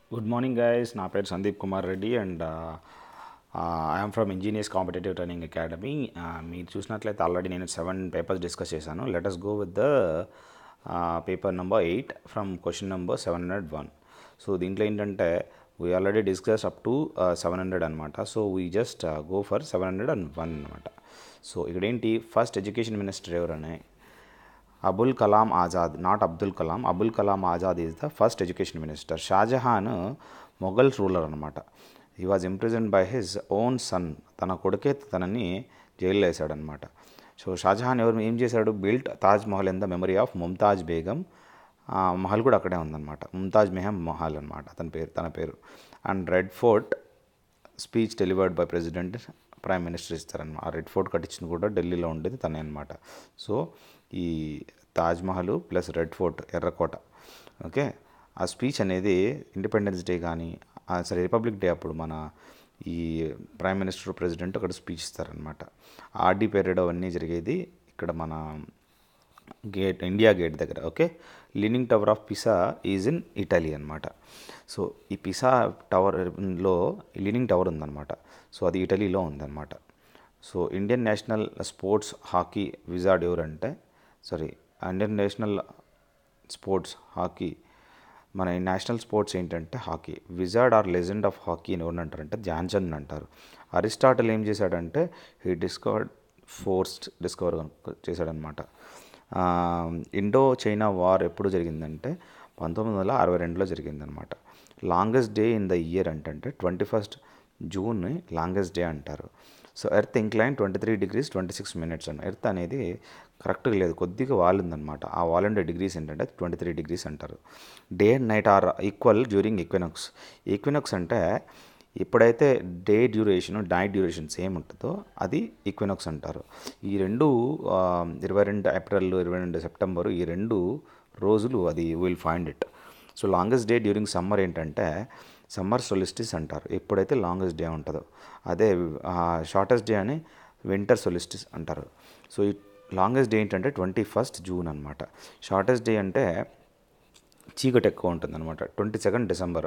good morning guys నా పేరు Sandeep Kumar Reddy and I'm from Engineers Competitive Training Academy మీరు చూసినట్లయితే ఆల్రెడీ నేను సెవెన్ పేపర్స్ డిస్కస్ చేశాను let us go with the paper number eight from question number seven hundred one so దీంట్లో ఏంటంటే we already discuss up to seven hundred అనమాట so we just go for seven hundred and one అనమాట so ఇక్కడ ఏంటి first education minister ఎవరనే Abul Kalam Azad not Abdul Kalam Abul Kalam Azad is the first education minister Shahjahan Mughal ruler అనమాట he was imprison by his own son తన కొడుకే తనని జైల్లో వేశాడనమాట సో షాజహాన్ ఎవరు ఏం చేశాడు built Taj Mahal in the memory of Mumtaz Begum ఆ మహల్ కూడా అక్కడే ఉందన్నమాట ముంతాజ్ మెహం మహల్ అనమాట అతని పేరు తన పేరు and Red Fort speech delivered by president prime minister ఇస్తారనమాట ఆ రెడ్ ఫోర్ట్ కట్టించింది కూడా ఢిల్లీలో ఉండేది తనే అనమాట సో ఈ తాజ్మహల్ ప్లస్ రెడ్ ఫోర్ట్ ఎర్రకోట ఓకే ఆ స్పీచ్ అనేది ఇండిపెండెన్స్ డే కానీ సరే రిపబ్లిక్ డే అప్పుడు మన ఈ ప్రైమ్ మినిస్టర్ ప్రెసిడెంట్ అక్కడ స్పీచ్ ఇస్తారనమాట ఆర్డీ పీరియడ్ అవన్నీ జరిగేది ఇక్కడ మన గేట్ ఇండియా గేట్ దగ్గర okay Leaning Tower of Pisa is in Italy అనమాట సో ఈ పిసా టవర్లో లీనింగ్ టవర్ ఉందన్నమాట సో అది ఇటలీలో ఉందన్నమాట so Indian national sports hockey wizard ఎవరంటే sorry Indian national sports hockey మన నేషనల్ స్పోర్ట్స్ ఏంటంటే hockey wizard or legend of hockey అని ఎవరు అంటారంటే ధ్యాన్ చంద్ అంటారు అరిస్టాటిల్ ఏం చేశాడంటే హీ డిస్కవర్డ్ ఫోర్స్ డిస్కవర్ చేశాడనమాట ఇండో చైనా వార్ ఎప్పుడు జరిగిందంటే పంతొమ్మిది వందల అరవై రెండులో జరిగిందనమాట longest day in the year అంటే twenty first June longest day అంటారు so earth incline twenty three degrees twenty six minutes అని ఎర్త్ అనేది కరెక్ట్గా లేదు కొద్దిగా వాలిందనమాట ఆ వాలండే డిగ్రీస్ ఏంటంటే ట్వంటీ త్రీ డిగ్రీస్ అంటారు day and night are equal during equinox equinox అంటే ఎప్పుడైతే day duration night duration same ఉంటుందో అది ఈక్వినక్స్ అంటారు ఈ రెండు ఇరవై రెండు ఏప్రిల్ ఇరవై రెండు సెప్టెంబర్ ఈ రెండు రోజులు అది will find it so longest day during summer ఏంటంటే సమ్మర్ సొలిస్టిస్ అంటారు ఎప్పుడైతే లాంగెస్ట్ డే ఉంటుందో అదే షార్టెస్ట్ డే అని వింటర్ సొలిస్టిస్ అంటారు సో ఈ లాంగెస్ట్ డే ఏంటంటే ట్వంటీ ఫస్ట్ జూన్ అనమాట షార్టెస్ట్ డే అంటే చీకటి ఎక్కువ ఉంటుంది అనమాట twenty second December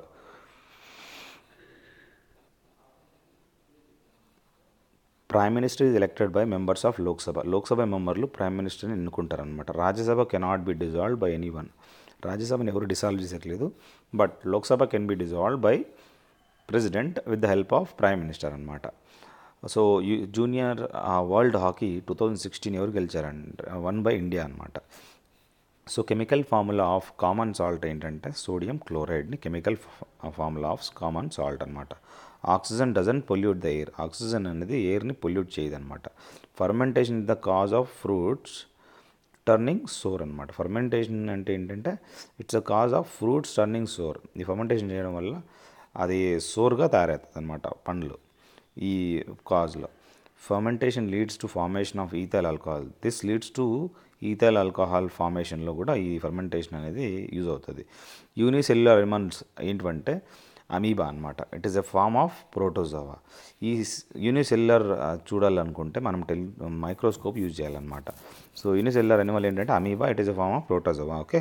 prime minister is elected by members of Lok Sabha Lok Sabha మెంబర్లు ప్రైమ్ మినిస్టర్ని ఎన్నుకుంటారనమాట Rajya Sabha cannot be dissolve by any one రాజ్యసభని ఎవరు dissolve చేసట్లేదు but Lok Sabha can be dissolve by president with the help of prime minister అనమాట so junior world hockey two thousand sixteen ఎవరు గెలిచారంటే won by India అనమాట so chemical formula of common salt ఏంటంటే sodium క్లోరైడ్ని chemical formula of common salt అనమాట oxygen doesn't pollute the air oxygen అనేది ఎయిర్ని pollute చేయదు అనమాట fermentation is the cause of fruits turning sour అనమాట ఫర్మెంటేషన్ అంటే ఏంటంటే it's a cause of fruits turning sour ఈ ఫర్మెంటేషన్ చేయడం వల్ల అది సోర్గా తయారవుతుంది అనమాట పండ్లు ఈ కాజ్లో fermentation leads to formation of ethyl alcohol this leads to ethyl alcohol ఫార్మేషన్లో కూడా ఈ ఫర్మెంటేషన్ అనేది యూజ్ అవుతుంది యూనిసెల్యులర్ ఎలిమెంట్స్ ఏంటంటే అమీబా అనమాట it is a form of protozoa ఈ యూనిసెల్యులర్ చూడాలనుకుంటే మనం టెల్ మైక్రోస్కోప్ యూజ్ చేయాలన్నమాట సో యూనిసెల్యులర్ అనిమల్ ఏంటంటే amoeba it is a form of protozoa okay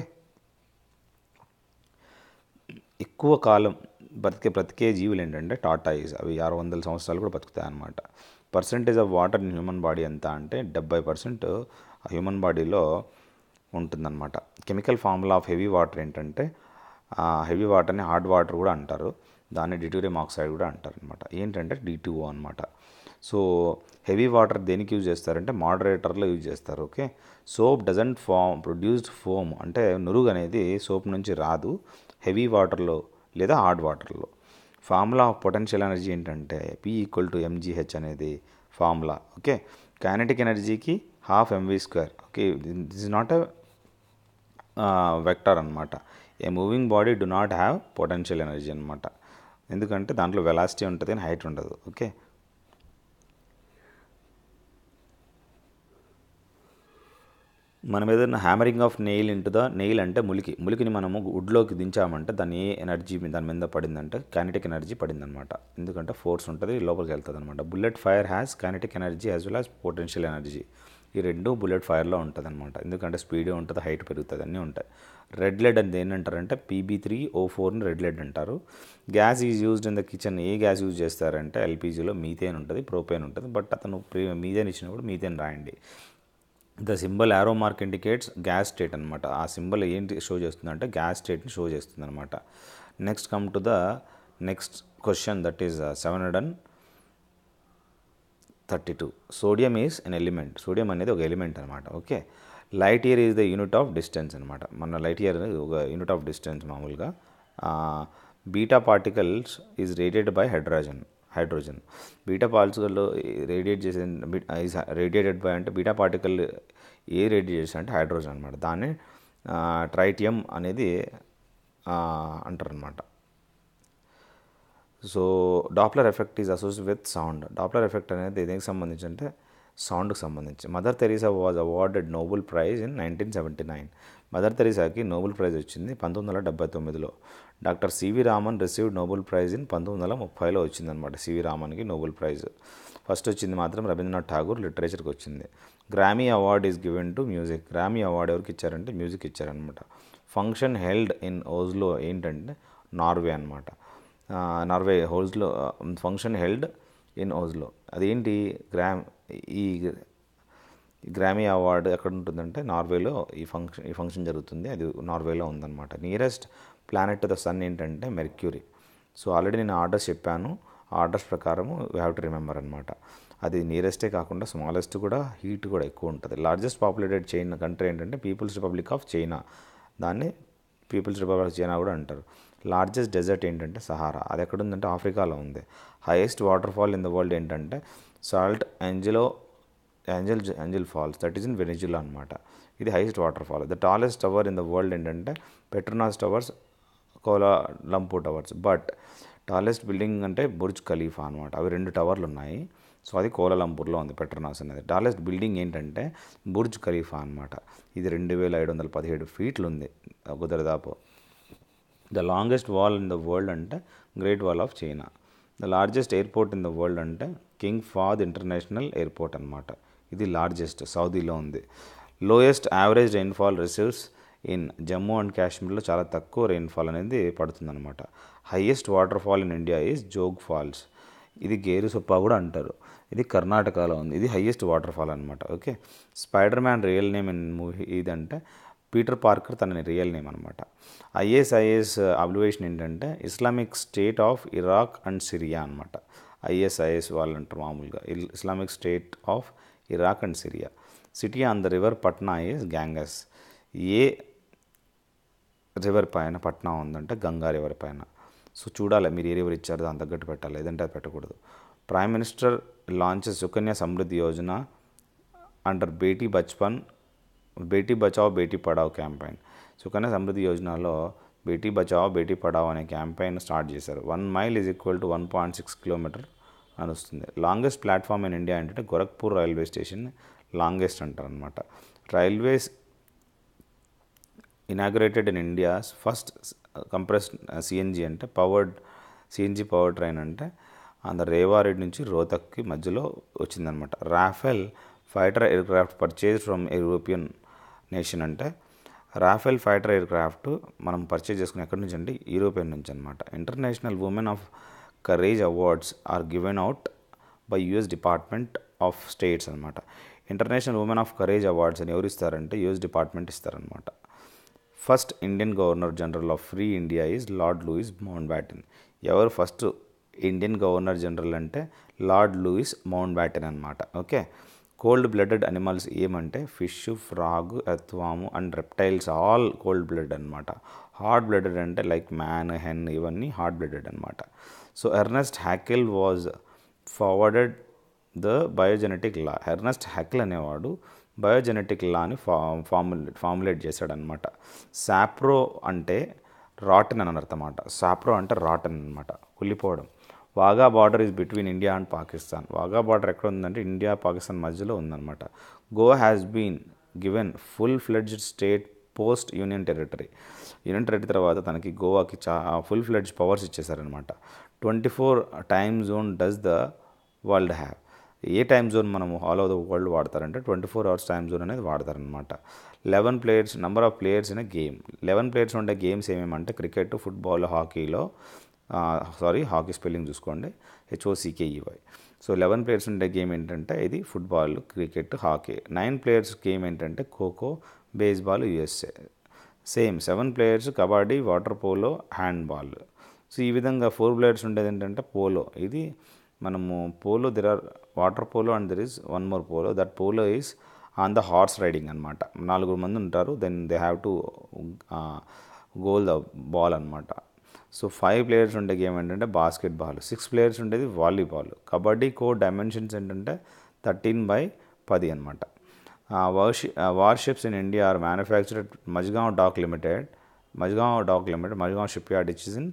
ఎక్కువ కాలం బతికే బ్రతికే జీవులు ఏంటంటే టాటాయిస్ అవి ఆరు వందల సంవత్సరాలు కూడా బతుకుతాయి అన్నమాట percentage of water in human body ఎంత అంటే డెబ్బై పర్సెంట్ హ్యూమన్ బాడీలో ఉంటుందన్నమాట chemical formula of heavy water ఏంటంటే హెవీ వాటర్ని హార్డ్ వాటర్ కూడా అంటారు దాన్ని డిటూరియం ఆక్సైడ్ కూడా అంటారు అనమాట ఏంటంటే డిటూఓ అనమాట సో హెవీ వాటర్ దేనికి యూజ్ చేస్తారంటే మోడరేటర్లో యూజ్ చేస్తారు okay soap doesn't form produced foam అంటే నురుగు అనేది సోప్ నుంచి రాదు హెవీ వాటర్లో లేదా హార్డ్ వాటర్లో ఫార్ములా ఆఫ్ పొటెన్షియల్ ఎనర్జీ ఏంటంటే పి ఈక్వల్ టు ఎంజీహెచ్ అనేది ఫార్ములా ఓకే కైనటిక్ ఎనర్జీకి half MV square okay this is not a vector అనమాట a moving body do not have potential energy అనమాట ఎందుకంటే దాంట్లో వెలాసిటీ ఉంటుంది కానీ హైట్ ఉండదు ఓకే మనం ఏదైనా hammering of nail into the nail అంటే ములికి ములికిని మనము వుడ్లోకి దించామంటే దాని ఏ ఎనర్జీ దాని మీద పడిందంటే కైనటిక్ ఎనర్జీ పడిందనమాట ఎందుకంటే ఫోర్స్ ఉంటుంది లోపలికి వెళ్తుంది అనమాట bullet fire has kinetic energy as well as potential energy ఈ రెండు బుల్లెట్ ఫైర్లో ఉంటుంది అనమాట ఎందుకంటే స్పీడ్ ఉంటుంది హైట్ పెరుగుతుంది అన్నీ ఉంటాయి రెడ్ లెడ్ అనేది ఏంటంటారంటే పీబీ త్రీ ఓ ఫోర్ని రెడ్ లెడ్ అంటారు gas is used in the kitchen ఏ గ్యాస్ యూజ్ చేస్తారంటే ఎల్పిజిలో మీథేన్ ఉంటుంది ప్రోపేన్ ఉంటుంది బట్ అతను ప్రీ మీథేన్ ఇచ్చినప్పుడు మీథేన్ రాయండి the symbol arrow mark indicates gas state అనమాట ఆ సింబల్ ఏంటి షో చేస్తుందంటే గ్యాస్ స్టేట్ని షో చేస్తుంది అనమాట next come to the next question that is seven hundred and thirty two sodium is an element sodium అనేది ఒక ఎలిమెంట్ అనమాట okay light year is the unit of distance అనమాట మన light year ఒక unit of distance మామూలుగా beta particles is radiate by hydrogen hydrogen beta particle radiate చేసే is radiated by అంటే beta particle ఏ రేడియేట్ చేసే అంటే హైడ్రోజన్ అనమాట దాన్ని ట్రైటియం అనేది అంటారనమాట so Doppler effect is associate with sound Doppler effect అనేది దేనికి సంబంధించి అంటే సౌండ్కి సంబంధించి mother Teresa was awarded Nobel prize in nineteen seventy nine mother తెరీసాకి నోబెల్ ప్రైజ్ వచ్చింది పంతొమ్మిది వందల డెబ్బై తొమ్మిదిలో doctor CV Raman received Nobel prize in పంతొమ్మిది వందల ముప్పైలో వచ్చిందనమాట సివి రామన్కి నోబెల్ ప్రైజ్ ఫస్ట్ వచ్చింది మాత్రం రవీంద్రనాథ్ ఠాగూర్ లిటరేచర్కి వచ్చింది Grammy award is given to music Grammy award ఎవరికి ఇచ్చారంటే మ్యూజిక్ ఇచ్చారనమాట ఫంక్షన్ హెల్డ్ ఇన్ ఓజ్లో ఏంటంటే నార్వే అనమాట నార్వే హోల్స్లో ఫంక్షన్ హెల్డ్ ఇన్ ఓజ్లో అదేంటి గ్రామ్ ఈ గ్రామీ అవార్డు ఎక్కడ ఉంటుందంటే నార్వేలో ఈ ఫంక్షన్ ఈ ఫంక్షన్ జరుగుతుంది అది నార్వేలో ఉందన్నమాట nearest planet to the sun ఏంటంటే మెర్క్యూరీ సో ఆల్రెడీ నేను ఆర్డర్స్ చెప్పాను ఆ ఆర్డర్స్ ప్రకారము వీ హ్యావ్ టు రిమెంబర్ అనమాట అది నియరెస్టే కాకుండా స్మాలెస్ట్ కూడా హీట్ కూడా ఎక్కువ ఉంటుంది లార్జెస్ట్ పాపులేటెడ్ చైనా కంట్రీ ఏంటంటే పీపుల్స్ రిపబ్లిక్ ఆఫ్ చైనా దాన్ని పీపుల్స్ రిపబ్లిక్ ఆఫ్ చైనా కూడా అంటారు లార్జెస్ట్ డెజర్ట్ ఏంటంటే సహారా అది ఎక్కడ ఉందంటే ఆఫ్రికాలో ఉంది highest water fall in the world ఏంటంటే సాల్ట్ ఏంజలో Angel Angel Falls that is in Venezuela అనమాట ఇది highest water fall the tallest tower in the world ఏంటంటే Petronas Towers Kuala Lumpur towers but tallest building అంటే Burj Khalifa అనమాట అవి రెండు టవర్లు ఉన్నాయి సో అది కోలాలంపూర్లో ఉంది పెట్రోనాస్ అనేది టాలెస్ట్ బిల్డింగ్ ఏంటంటే బుర్జ్ ఖలీఫా అనమాట ఇది రెండు వేల ఐదు వందల పదిహేడు ఫీట్లు ఉంది ఒక దరిదాపు the longest wall in the world అంటే Great Wall of China the largest airport in the world అంటే కింగ్ ఫాద్ ఇంటర్నేషనల్ ఎయిర్పోర్ట్ అనమాట ఇది లార్జెస్ట్ సౌదీలో ఉంది lowest average rainfall receives in Jammu and కాశ్మీర్లో చాలా తక్కువ రెయిన్ఫాల్ అనేది పడుతుందన్నమాట highest water fall in India is Jog Falls ఇది గేరు సొప్ప కూడా అంటారు ఇది కర్ణాటకలో ఉంది ఇది హయ్యెస్ట్ వాటర్ ఫాల్ అనమాట okay Spider Man real name in movie ఇదంటే పీటర్ పార్కర్ తన రియల్ నేమ్ అనమాట ఐఎస్ఐఎస్ అబ్లివేషన్ ఏంటంటే Islamic State of Iraq and Syria అనమాట ఐఎస్ఐఎస్ వాళ్ళు అంటారు మామూలుగా Islamic State of Iraq and Syria city on the river Patna is Ganges ఏ river పైన పట్నా ఉందంటే గంగా రివర్ పైన సో చూడాలి మీరు ఏ రివర్ ఇచ్చారో దాని తగ్గట్టు పెట్టాలి లేదంటే అది పెట్టకూడదు prime minister launches Sukanya Samriddhi Yojana under Beti Bachpan Beti Bachao Beti Padhao campaign Sukanya Samriddhi యోజనలో బేటీ బచావ్ బేటీ పడావ్ అనే క్యాంపెయిన్ స్టార్ట్ చేశారు one mile is equal to one point six kilometer అని వస్తుంది లాంగెస్ట్ ప్లాట్ఫామ్ ఇన్ ఇండియా ఏంటంటే గోరఖ్పూర్ రైల్వే స్టేషన్ లాంగెస్ట్ అంటారు అనమాట railways inaugurated in India's first compress CNG అంటే పవర్డ్ సిఎన్జి పవర్ ట్రైన్ అంటే అంద రేవారెడ్డి నుంచి రోతక్కి మధ్యలో వచ్చిందనమాట Rafale fighter aircraft purchase from European nation అంటే రాఫెల్ ఫైటర్ ఎయిర్ క్రాఫ్ట్ మనం పర్చేజ్ చేసుకుని ఎక్కడి నుంచి అంటే యూరోపియన్ నుంచి అనమాట International Women of Courage awards are given out by US department of states అనమాట International Women of Courage awards అని ఎవరు ఇస్తారంటే యుఎస్ డిపార్ట్మెంట్ ఇస్తారనమాట first Indian governor general of free India is Lord Louis Mountbatten ఎవరు first Indian governor general అంటే Lord Louis Mountbatten అనమాట okay cold blooded animals ఏమంటే fish frog ఎత్వాము and reptiles all cold blood అనమాట hard blooded అంటే like man hen ఇవన్నీ hard blooded అనమాట so Ernest Haeckel was forwarded the biogenetic law Ernest Haeckel అనేవాడు biogenetic లాని ఫా formulate formulate చేశాడనమాట సాప్రో అంటే రాటన్ అని అర్థమాట సాప్రో అంటే రాటన్ అనమాట కుళ్ళిపోవడం Wagah border is between India and Pakistan Wagah border ఎక్కడ ఉందంటే ఇండియా పాకిస్తాన్ మధ్యలో ఉందన్నమాట Goa has been given full fledged state post union territory union territory తర్వాత తనకి గోవాకి చా ఫుల్ ఫ్లెడ్జ్ పవర్స్ ఇచ్చేసారనమాట twenty four time zone does the world have a time zone మనము ఆల్ ఓవర్ ద వరల్డ్ వాడతారంటే twenty four hours time zone అనేది వాడతారనమాట eleven players number of players in game eleven players ఉండే games ఏమేమంటే cricket football హాకీలో sorry hockey spelling చూసుకోండి H O C K E Y so eleven players ఉండే game ఏంటంటే ఇది football cricket hockey nine players game ఏంటంటే kho kho baseball USA same seven players kabaddi water polo handball so ఈ విధంగా ఫోర్ ప్లేయర్స్ ఉండేది ఏంటంటే పోలో ఇది మనము polo there are water polo and there is one more polo that polo is on the horse riding అనమాట నాలుగు మంది ఉంటారు then they have to goal the ball అనమాట సో ఫైవ్ ప్లేయర్స్ ఉండే గేమ్ ఏంటంటే బాస్కెట్ బాల్ సిక్స్ ప్లేయర్స్ ఉండేది volleyball kabaddi కో dimensions ఏంటంటే థర్టీన్ బై పది అనమాట వార్షి warships in India are manufactured Mazagaon dock limited Mazagaon dock limited Mazagaon shipyard which is in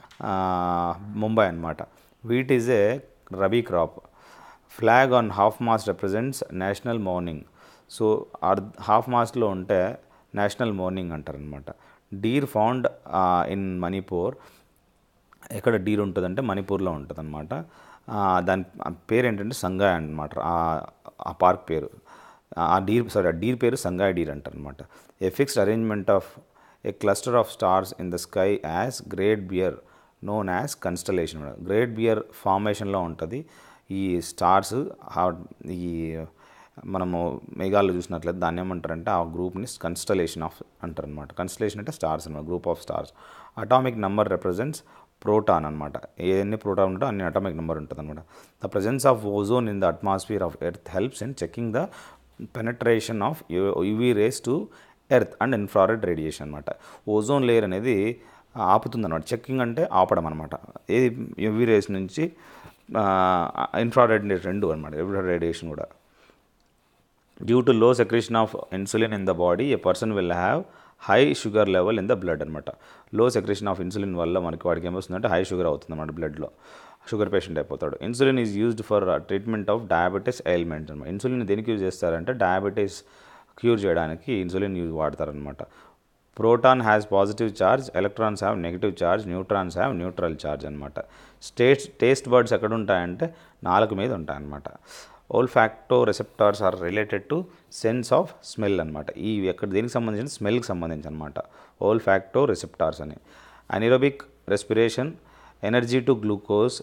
Mumbai అనమాట wheat is a rabi crop flag on half mast represents national mourning so అర్ half మాస్ట్లో ఉంటే national mourning అంటారనమాట deer found in Manipur ఎక్కడ deer ఉంటుందంటే మణిపూర్లో ఉంటుంది అనమాట దాని పేరు ఏంటంటే సంగాయ్ అనమాట ఆ పార్క్ పేరు ఆ డీర్ సారీ ఆ డీర్ పేరు సంగాయ్ డీర్ అంటారు అనమాట a fixed arrangement of a cluster of stars in the sky as great bear known as constellation great bear ఫార్మేషన్లో ఉంటుంది ఈ స్టార్స్ ఈ మనము మేఘాల్లో చూసినట్లయితే దాన్ని ఏమంటారంటే ఆ గ్రూప్ని కన్స్టలేషన్ ఆఫ్ అంటారు అనమాట కన్స్టలేషన్ అంటే స్టార్స్ అనమాట group of stars atomic number represents proton అనమాట ఎన్ని ప్రోటాన్ ఉంటో అన్ని అటామిక్ నెంబర్ ఉంటుంది అనమాట the presence of ozone in the atmosphere of earth helps in checking the penetration of UV rays to earth and infrared radiation అనమాట ozone layer అనేది ఆపుతుంది అనమాట చెక్కింగ్ అంటే ఆపడం అనమాట ఏది యువీ రేస్ నుంచి ఇన్ఫ్రారెడ్ రెండు అనమాట ఇన్ఫ్రారెడ్ రేడియేషన్ కూడా due to low secretion of insulin in the body a person will have high sugar level in the blood అనమాట లో సెక్రేషన్ ఆఫ్ ఇన్సులిన్ వల్ల మనకి వాడికి ఏమొస్తుందంటే హై షుగర్ అవుతుంది అనమాట బ్లడ్లో షుగర్ పేషెంట్ అయిపోతాడు insulin is used for treatment of diabetes ailments అనమాట ఇన్సులిన్ దేనికి యూజ్ చేస్తారంటే డయాబెటీస్ క్యూర్ చేయడానికి ఇన్సులిన్ యూజ్ వాడతారనమాట proton has positive charge electrons have negative charge neutrons have neutral charge అనమాట స్టేట్ టేస్ట్ బర్డ్స్ ఎక్కడ ఉంటాయంటే నాలుగు మీద ఉంటాయన్నమాట olfactory receptors are related to sense of smell అనమాట ఈ ఎక్కడ దేనికి సంబంధించిన స్మెల్కి సంబంధించి అనమాట ఓల్ ఫ్యాక్టో రిసెప్టార్స్ అని anaerobic respiration energy to glucose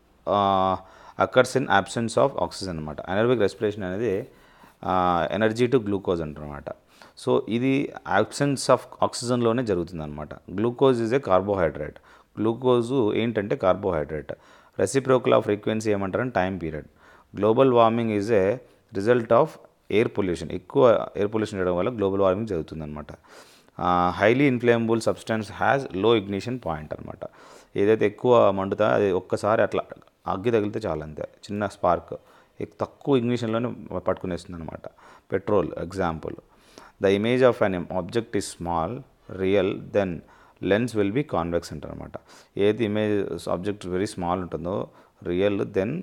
occurs in absence of oxygen అనమాట అనరోబిక్ రెస్పిరేషన్ అనేది ఎనర్జీ టు గ్లూకోజ్ అంటారనమాట సో ఇది అబ్సెన్స్ ఆఫ్ ఆక్సిజన్లోనే జరుగుతుంది అనమాట glucose is a carbohydrate glucose ఏంటంటే కార్బోహైడ్రేట్ రెసిప్రోకల్ ఆఫ్ ఫ్రీక్వెన్సీ ఏమంటారంటే time period global warming is a result of air pollution ఎక్కువ ఎయిర్ పొల్యూషన్ చేయడం వల్ల గ్లోబల్ వార్మింగ్ జరుగుతుందన్నమాట highly inflammable substance has low ignition point అనమాట ఏదైతే ఎక్కువ మండుతా అది ఒక్కసారి అట్లా అగ్గి తగిలితే చాలా అంతే చిన్న స్పార్క్ తక్కువ ఇగ్నిషన్లోనే పట్టుకునేస్తుంది అనమాట petrol example the image of an object is small real then lens will be convex అంటారు అనమాట ఏది ఇమేజ్ ఆబ్జెక్ట్ వెరీ స్మాల్ ఉంటుందో real then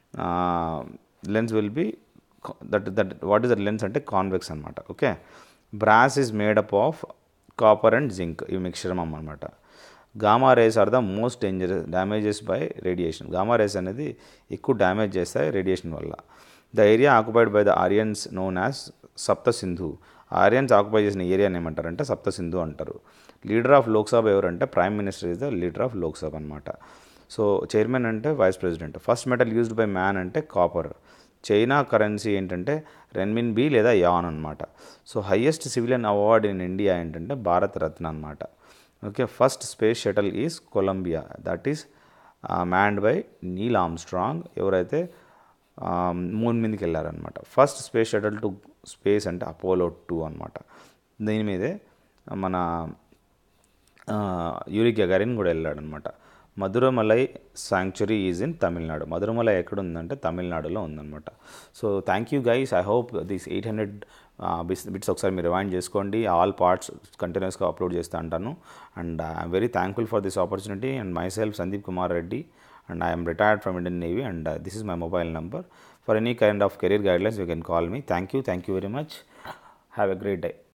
lens will be that that what is that lens అంటే convex అనమాట okay brass is made up of copper and zinc ఈ మిక్చరం అనమాట gamma rays are the most dangerous damages by radiation gamma rays అనేది ఎక్కువ damage చేస్తాయి radiation వల్ల the area occupied by the Aryans known as Sapta Sindhu ఆరియన్స్ occupy చేసిన ఏరియాని ఏమంటారంటే సప్త సింధు అంటారు లీడర్ ఆఫ్ లోక్సభ ఎవరంటే prime minister is the leader of Lok Sabha అనమాట సో చైర్మన్ అంటే vice president first metal used by man అంటే కాపర్ చైనా కరెన్సీ ఏంటంటే రెన్మిన్ బి లేదా యాన్ అనమాట so highest civilian award in India ఏంటంటే భారత రత్న అనమాట okay first space shuttle is Columbia that is manned by Neil Armstrong ఎవరైతే moon మీదకి వెళ్ళారనమాట first space shuttle to space అంటే అపోలో టూ అనమాట దీని మీదే మన యూరి గగారిన్ కూడా వెళ్ళాడనమాట Madhuramalai sanctuary is in Tamil Nadu Madhuramalai ఎక్కడ ఉందంటే తమిళనాడులో ఉందన్నమాట so thank you guys I hope this eight hundred bits bits ఒకసారి మీరు రివైండ్ చేసుకోండి ఆల్ పార్ట్స్ కంటిన్యూస్గా అప్లోడ్ చేస్తూ అంటాను and I'm very thankful for this opportunity and myself Sandeep Kumar Reddy and I'm retired from Indian navy and this is my mobile number for any kind of career guidelines you can call me thank you thank you very much have a great day